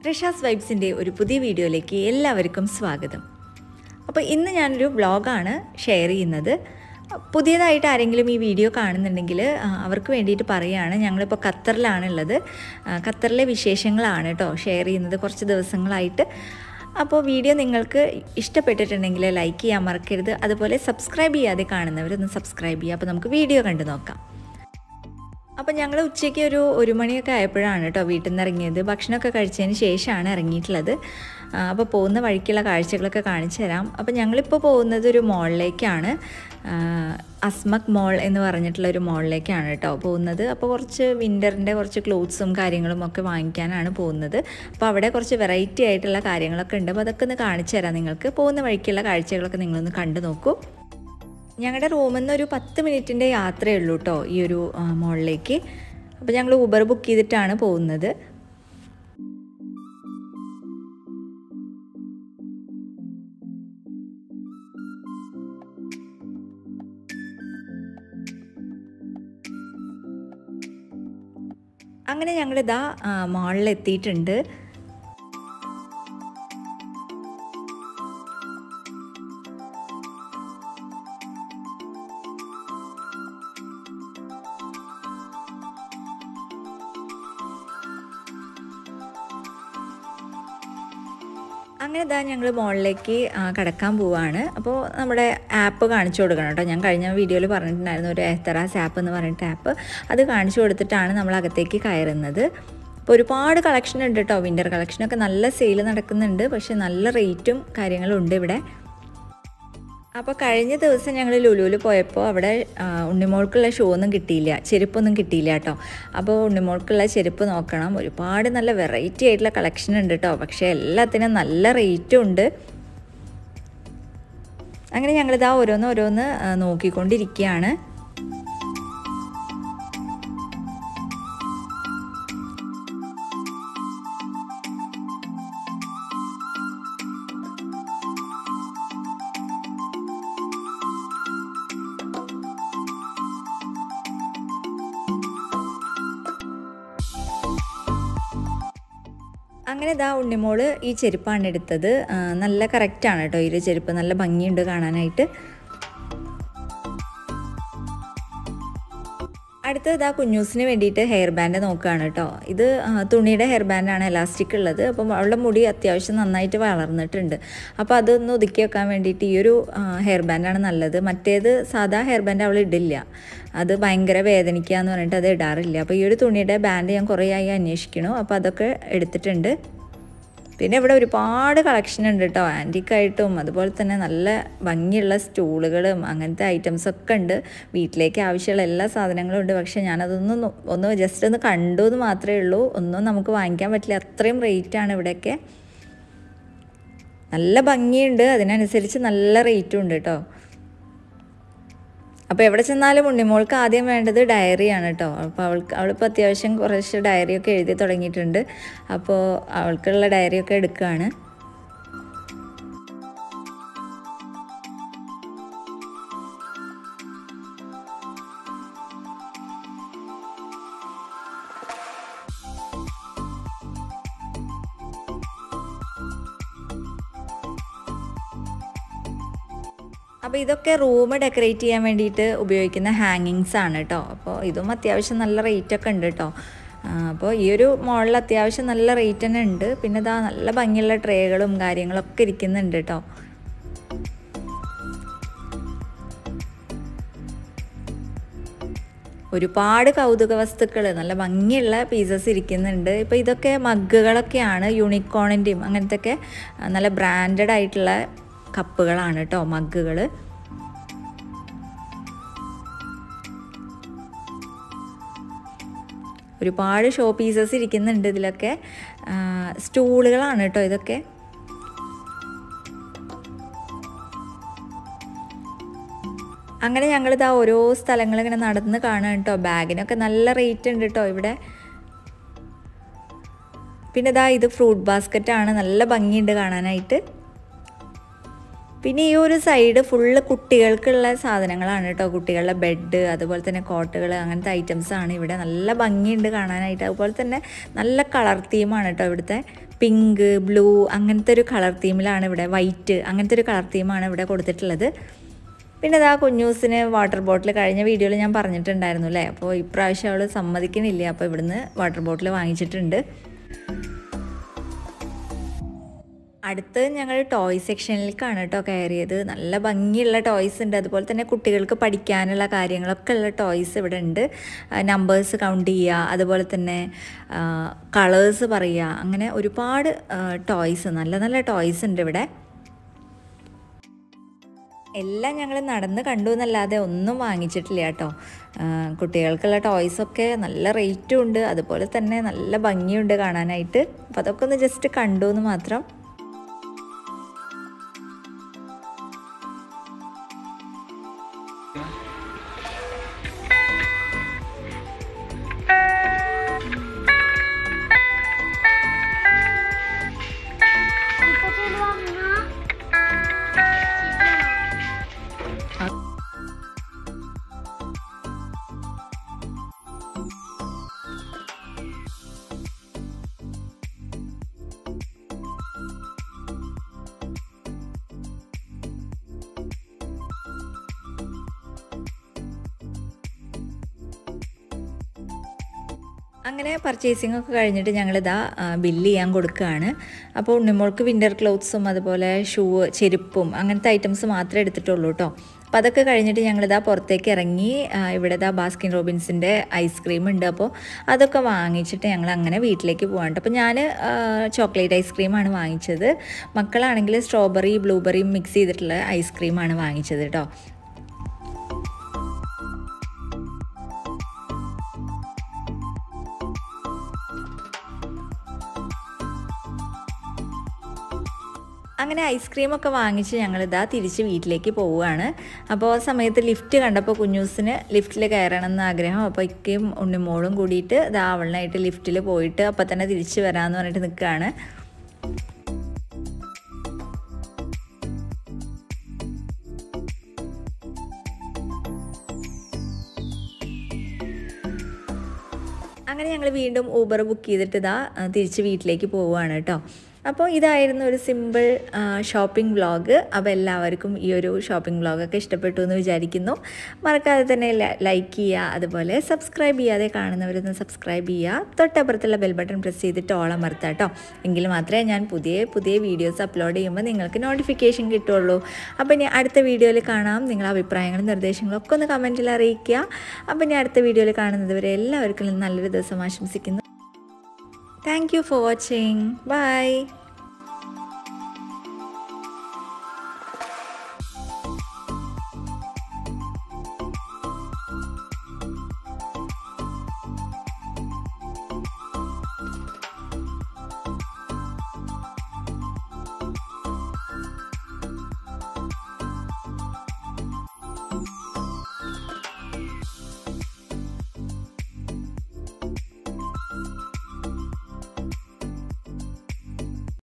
റിഷാസ് വൈബ്സിൻ്റെ ഒരു പുതിയ വീഡിയോയിലേക്ക് എല്ലാവർക്കും സ്വാഗതം അപ്പോൾ ഇന്ന് ഞാനൊരു വ്ളോഗാണ് ഷെയർ ചെയ്യുന്നത് പുതിയതായിട്ട് ആരെങ്കിലും ഈ വീഡിയോ കാണുന്നുണ്ടെങ്കിൽ ആ, അവർക്ക് വേണ്ടിയിട്ട് പറയുകയാണ് ഞങ്ങളിപ്പോൾ ഖത്തറിലാണുള്ളത് ആ, ഖത്തറിലെ വിശേഷങ്ങളാണ് കേട്ടോ ഷെയർ ചെയ്യുന്നത് കുറച്ച് ദിവസങ്ങളായിട്ട് അപ്പോൾ വീഡിയോ നിങ്ങൾക്ക് ഇഷ്ടപ്പെട്ടിട്ടുണ്ടെങ്കിൽ ലൈക്ക് ചെയ്യാൻ മറക്കരുത് അതുപോലെ സബ്സ്ക്രൈബ് ചെയ്യാതെ കാണുന്നവരൊന്ന് സബ്സ്ക്രൈബ് ചെയ്യുക അപ്പോൾ നമുക്ക് വീഡിയോ കണ്ടു നോക്കാം അപ്പം ഞങ്ങൾ ഉച്ചയ്ക്ക് ഒരു ഒരു മണിയൊക്കെ ആയപ്പോഴാണ് കേട്ടോ വീട്ടിൽ നിന്ന് ഇറങ്ങിയത് ഭക്ഷണമൊക്കെ കഴിച്ചതിന് ശേഷമാണ് ഇറങ്ങിയിട്ടുള്ളത് അപ്പോൾ പോകുന്ന വഴിക്കുള്ള കാഴ്ചകളൊക്കെ കാണിച്ചു തരാം അപ്പോൾ ഞങ്ങളിപ്പോൾ പോകുന്നത് ഒരു മോളിലേക്കാണ് അസ്മക് മോൾ എന്ന് പറഞ്ഞിട്ടുള്ള ഒരു മോളിലേക്കാണ് കേട്ടോ പോകുന്നത് അപ്പോൾ കുറച്ച് വിൻ്ററിൻ്റെ കുറച്ച് ക്ലോത്ത്സും കാര്യങ്ങളും ഒക്കെ വാങ്ങിക്കാനാണ് പോകുന്നത് അപ്പോൾ അവിടെ കുറച്ച് വെറൈറ്റി ആയിട്ടുള്ള കാര്യങ്ങളൊക്കെ ഉണ്ട് അപ്പോൾ അതൊക്കെ ഒന്ന് കാണിച്ചു തരാം നിങ്ങൾക്ക് പോകുന്ന വഴിക്കുള്ള കാഴ്ചകളൊക്കെ നിങ്ങളൊന്ന് കണ്ടു നോക്കൂ ഞങ്ങളുടെ റൂമിൽ നിന്ന് ഒരു പത്ത് മിനിറ്റിൻ്റെ യാത്രയേ ഉള്ളൂ കേട്ടോ ഈ ഒരു ആ, മോളിലേക്ക് അപ്പോൾ ഞങ്ങൾ ഊബർ ബുക്ക് ചെയ്തിട്ടാണ് പോകുന്നത് അങ്ങനെ ഞങ്ങളിതാ മോളിൽ എത്തിയിട്ടുണ്ട് അങ്ങനെ ഇതാ ഞങ്ങൾ മോളിലേക്ക് ആ, കടക്കാൻ പോവാണ് അപ്പോൾ നമ്മുടെ ആപ്പ് കാണിച്ചു കൊടുക്കണം കേട്ടോ ഞാൻ കഴിഞ്ഞ വീഡിയോയിൽ പറഞ്ഞിട്ടുണ്ടായിരുന്നു ഒരു എഹ്തറാസ് ആപ്പ് എന്ന് പറഞ്ഞിട്ട് ആപ്പ് അത് കാണിച്ചു കൊടുത്തിട്ടാണ് നമ്മൾ അകത്തേക്ക് കയറുന്നത് അപ്പോൾ ഒരുപാട് കളക്ഷൻ ഉണ്ട് കേട്ടോ വിൻ്റർ കളക്ഷനൊക്കെ നല്ല സെയിൽ നടക്കുന്നുണ്ട് പക്ഷേ നല്ല റേറ്റും കാര്യങ്ങളും ഉണ്ട് ഇവിടെ അപ്പോൾ കഴിഞ്ഞ ദിവസം ഞങ്ങൾ ലുലുവിൽ പോയപ്പോൾ അവിടെ ആ, ഉണ്ണിമോൾക്കുള്ള ഷൂ ഒന്നും കിട്ടിയില്ല ചെരുപ്പൊന്നും കിട്ടിയില്ല കേട്ടോ അപ്പോൾ ഉണ്ണിമോൾക്കുള്ള ചെരുപ്പ് നോക്കണം ഒരുപാട് നല്ല വെറൈറ്റി ആയിട്ടുള്ള കളക്ഷൻ ഉണ്ട് കേട്ടോ പക്ഷേ എല്ലാത്തിനും നല്ല റേറ്റും ഉണ്ട് അങ്ങനെ ഞങ്ങളിതാ ഓരോന്ന് ഓരോന്ന് ആ, നോക്കിക്കൊണ്ടിരിക്കുകയാണ് അങ്ങനെ ഇതാ ഉണ്ണിമോള് ഈ ചെരുപ്പാണ് എടുത്തത് ആ, നല്ല കറക്റ്റാണ് കേട്ടോ ഈ ഒരു ചെരുപ്പ് നല്ല ഭംഗിയുണ്ട് കാണാനായിട്ട് അടുത്തത് ഇതാ കുഞ്ഞൂസിന് വേണ്ടിയിട്ട് ഹെയർ ബാൻഡ് നോക്കുകയാണ് കേട്ടോ ഇത് ആ, തുണിയുടെ ഹെയർ ബാൻഡാണ് എലാസ്റ്റിക് ഉള്ളത് അപ്പം അവളുടെ മുടി അത്യാവശ്യം നന്നായിട്ട് വളർന്നിട്ടുണ്ട് അപ്പോൾ അതൊന്ന് ഒതുക്കി വെക്കാൻ വേണ്ടിയിട്ട് ഈ ഒരു ആ, ഹെയർ ബാൻഡാണ് നല്ലത് മറ്റേത് സാധാ ഹെയർ ബാൻഡ് അവൾ ഇടില്ല അത് ഭയങ്കര വേദനിക്കുക എന്ന് പറഞ്ഞിട്ട് അത് ഇടാറില്ല അപ്പോൾ ഈ ഒരു തുണിയുടെ ബാൻഡ് ഞാൻ കുറേ ആയി അന്വേഷിക്കണു അപ്പോൾ അതൊക്കെ എടുത്തിട്ടുണ്ട് പിന്നെ ഇവിടെ ഒരുപാട് കളക്ഷൻ ഉണ്ട് കേട്ടോ ആൻറ്റിക്കായിട്ടും അതുപോലെ തന്നെ നല്ല ഭംഗിയുള്ള സ്റ്റൂളുകളും അങ്ങനത്തെ ഐറ്റംസ് ഒക്കെ ഉണ്ട് വീട്ടിലേക്ക് ആവശ്യമുള്ള എല്ലാ സാധനങ്ങളും ഉണ്ട് പക്ഷേ ഞാനതൊന്നും നോ- ഒന്ന് ജസ്റ്റ് ഒന്ന് കണ്ടു എന്ന് മാത്രമേ ഉള്ളൂ ഒന്നും നമുക്ക് വാങ്ങിക്കാൻ പറ്റില്ല അത്രയും റേറ്റാണ് ഇവിടെയൊക്കെ നല്ല ഭംഗിയുണ്ട് അതിനനുസരിച്ച് നല്ല റേറ്റും ഉണ്ട് കേട്ടോ അപ്പോൾ എവിടെ ചെന്നാലും ഉണ്ണിമോൾക്ക് ആദ്യം വേണ്ടത് ഡയറിയാണ് കേട്ടോ അപ്പോൾ അവൾക്ക് അവളിപ്പോൾ അത്യാവശ്യം കുറച്ച് ഡയറിയൊക്കെ എഴുതി തുടങ്ങിയിട്ടുണ്ട് അപ്പോൾ അവൾക്കുള്ള ഡയറിയൊക്കെ എടുക്കുകയാണ് അപ്പോൾ ഇതൊക്കെ റൂം ഡെക്കറേറ്റ് ചെയ്യാൻ വേണ്ടിയിട്ട് ഉപയോഗിക്കുന്ന ഹാങ്ങിങ്സ് ആണ് കേട്ടോ അപ്പോൾ ഇതും അത്യാവശ്യം നല്ല റേറ്റ് ഒക്കെ ഉണ്ട് കേട്ടോ ആ, അപ്പോൾ ഈ ഒരു മോളിൽ അത്യാവശ്യം നല്ല റേറ്റ് തന്നെ ഉണ്ട് പിന്നെ ഇതാ നല്ല ഭംഗിയുള്ള ട്രേകളും കാര്യങ്ങളൊക്കെ ഇരിക്കുന്നുണ്ട് കേട്ടോ ഒരുപാട് കൗതുക വസ്തുക്കൾ നല്ല ഭംഗിയുള്ള പീസസ് ഇരിക്കുന്നുണ്ട് ഇപ്പോൾ ഇതൊക്കെ മഗ്ഗുകളൊക്കെയാണ് യൂണിക്കോണിൻ്റെയും അങ്ങനത്തെ ഒക്കെ ആ, നല്ല ബ്രാൻഡഡ് ആയിട്ടുള്ള കപ്പുകളാണ് കേട്ടോ മഗ്ഗുകൾ ഒരുപാട് ഷോ പീസസ് ഇരിക്കുന്നുണ്ട് ഇതിലൊക്കെ ആ, സ്റ്റൂളുകളാണ് കേട്ടോ ഇതൊക്കെ അങ്ങനെ ഞങ്ങളിതാ ഓരോ സ്ഥലങ്ങൾ ഇങ്ങനെ നടന്ന് കാണാൻ കേട്ടോ ബാഗിനൊക്കെ നല്ല റേറ്റ് ഉണ്ട് കേട്ടോ ഇവിടെ പിന്നെ ഇതാ ഇത് ഫ്രൂട്ട് ബാസ്ക്കറ്റ് ആണ് നല്ല ഭംഗിയുണ്ട് കാണാനായിട്ട് പിന്നെ ഈ ഒരു സൈഡ് ഫുള്ള് കുട്ടികൾക്കുള്ള സാധനങ്ങളാണ് കേട്ടോ കുട്ടികളുടെ ബെഡ് അതുപോലെ തന്നെ കോട്ടുകൾ അങ്ങനത്തെ ഐറ്റംസ് ആണ് ഇവിടെ നല്ല ഭംഗിയുണ്ട് കാണാനായിട്ട് അതുപോലെ തന്നെ നല്ല കളർ തീമാണ് കേട്ടോ ഇവിടുത്തെ പിങ്ക് ബ്ലൂ അങ്ങനത്തെ ഒരു കളർ തീമിലാണ് ഇവിടെ വൈറ്റ് അങ്ങനത്തെ ഒരു കളർ തീമാണ് ഇവിടെ കൊടുത്തിട്ടുള്ളത് പിന്നെ ഇതാ കുഞ്ഞൂസിന് വാട്ടർ ബോട്ടിൽ കഴിഞ്ഞ വീഡിയോയിൽ ഞാൻ പറഞ്ഞിട്ടുണ്ടായിരുന്നു അല്ലേ അപ്പോൾ ഇപ്രാവശ്യം അവൾ സമ്മതിക്കണില്ല അപ്പോൾ ഇവിടുന്ന് വാട്ടർ ബോട്ടിൽ വാങ്ങിച്ചിട്ടുണ്ട് അടുത്ത് ഞങ്ങൾ ടോയ് സെക്ഷനിലേക്കാണ് കേട്ടോ കയറിയത് നല്ല ഭംഗിയുള്ള ടോയ്സ് ഉണ്ട് അതുപോലെ തന്നെ കുട്ടികൾക്ക് പഠിക്കാനുള്ള കാര്യങ്ങളൊക്കെ ഉള്ള ടോയ്സ് ഇവിടെ ഉണ്ട് നമ്പേഴ്സ് കൗണ്ട് ചെയ്യുക അതുപോലെ തന്നെ കളേഴ്സ് പറയുക അങ്ങനെ ഒരുപാട് ടോയ്സ് നല്ല നല്ല ടോയ്സ് ഉണ്ട് ഇവിടെ എല്ലാം ഞങ്ങൾ നടന്ന് കണ്ടു എന്നല്ലാതെ ഒന്നും വാങ്ങിച്ചിട്ടില്ല കേട്ടോ കുട്ടികൾക്കുള്ള ടോയ്സൊക്കെ നല്ല റേറ്റും ഉണ്ട് അതുപോലെ തന്നെ നല്ല ഭംഗിയുണ്ട് കാണാനായിട്ട് അപ്പോൾ അതൊക്കെ ഒന്ന് ജസ്റ്റ് കണ്ടു എന്ന് മാത്രം അങ്ങനെ പർച്ചേസിംഗ് ഒക്കെ കഴിഞ്ഞിട്ട് ഞങ്ങളിതാ ബില്ല് ചെയ്യാൻ കൊടുക്കുകയാണ് അപ്പോൾ ഉണ്ണിമോൾക്ക് വിൻ്റർ ക്ലോത്ത്സും അതുപോലെ ഷൂ ചെരുപ്പും അങ്ങനത്തെ ഐറ്റംസ് മാത്രമേ എടുത്തിട്ടുള്ളൂ കേട്ടോ അപ്പോൾ അതൊക്കെ കഴിഞ്ഞിട്ട് ഞങ്ങളിതാ പുറത്തേക്ക് ഇറങ്ങി ഇവിടെ ഇതാ ബാസ്കിൻ റോബിൻസിൻ്റെ ഐസ്ക്രീം ഉണ്ട് അപ്പോൾ അതൊക്കെ വാങ്ങിച്ചിട്ട് ഞങ്ങൾ അങ്ങനെ വീട്ടിലേക്ക് പോകാണ്ട് അപ്പോൾ ഞാൻ ചോക്ലേറ്റ് ഐസ്ക്രീമാണ് വാങ്ങിച്ചത് മക്കളാണെങ്കിൽ സ്ട്രോബെറി ബ്ലൂബെറിയും മിക്സ് ചെയ്തിട്ടുള്ള ഐസ്ക്രീമാണ് വാങ്ങിച്ചത് കേട്ടോ അങ്ങനെ ഐസ്ക്രീമൊക്കെ വാങ്ങിച്ച് ഞങ്ങളിതാ തിരിച്ച് വീട്ടിലേക്ക് പോവുകയാണ് അപ്പോൾ ആ സമയത്ത് ലിഫ്റ്റ് കണ്ടപ്പോൾ കുഞ്ഞൂസിന് ലിഫ്റ്റിൽ കയറണം എന്ന് ആഗ്രഹം അപ്പോൾ ഇക്കയും ഉണ്ണിമോളും കൂടിയിട്ട് ഇതാ അവളിനായിട്ട് ലിഫ്റ്റിൽ പോയിട്ട് അപ്പോൾ തന്നെ തിരിച്ച് വരാമെന്ന് പറഞ്ഞിട്ട് നിൽക്കുകയാണ് അങ്ങനെ ഞങ്ങൾ വീണ്ടും ഊബർ ബുക്ക് ചെയ്തിട്ട് ഇതാ തിരിച്ച് വീട്ടിലേക്ക് പോവുകയാണ് കേട്ടോ അപ്പോൾ ഇതായിരുന്നു ഒരു സിമ്പിൾ ഷോപ്പിംഗ് വ്ളോഗ് അപ്പോൾ എല്ലാവർക്കും ഈ ഒരു ഷോപ്പിംഗ് വ്ളോഗൊക്കെ ഇഷ്ടപ്പെട്ടു എന്ന് വിചാരിക്കുന്നു മറക്കാതെ തന്നെ ലൈക്ക് ചെയ്യുക അതുപോലെ സബ്സ്ക്രൈബ് ചെയ്യാതെ കാണുന്നവരൊന്ന് സബ്സ്ക്രൈബ് ചെയ്യുക തൊട്ടപ്പുറത്തുള്ള ബെൽ ബട്ടൺ പ്രസ് ചെയ്തിട്ട് ഓളം മറുത്താം കേട്ടോ എങ്കിൽ മാത്രമേ ഞാൻ പുതിയ പുതിയ വീഡിയോസ് അപ്ലോഡ് ചെയ്യുമ്പോൾ നിങ്ങൾക്ക് നോട്ടിഫിക്കേഷൻ കിട്ടുള്ളൂ അപ്പോൾ ഇനി അടുത്ത വീഡിയോയിൽ കാണാം നിങ്ങളുടെ അഭിപ്രായങ്ങളും നിർദ്ദേശങ്ങളും ഒക്കെ ഒന്ന് കമൻറ്റിൽ അറിയിക്കുക അപ്പോൾ ഇനി അടുത്ത വീഡിയോയിൽ കാണുന്നത് വരെ എല്ലാവർക്കും നല്ലൊരു ദിവസം ആശംസിക്കുന്നു Thank you for watching. Bye.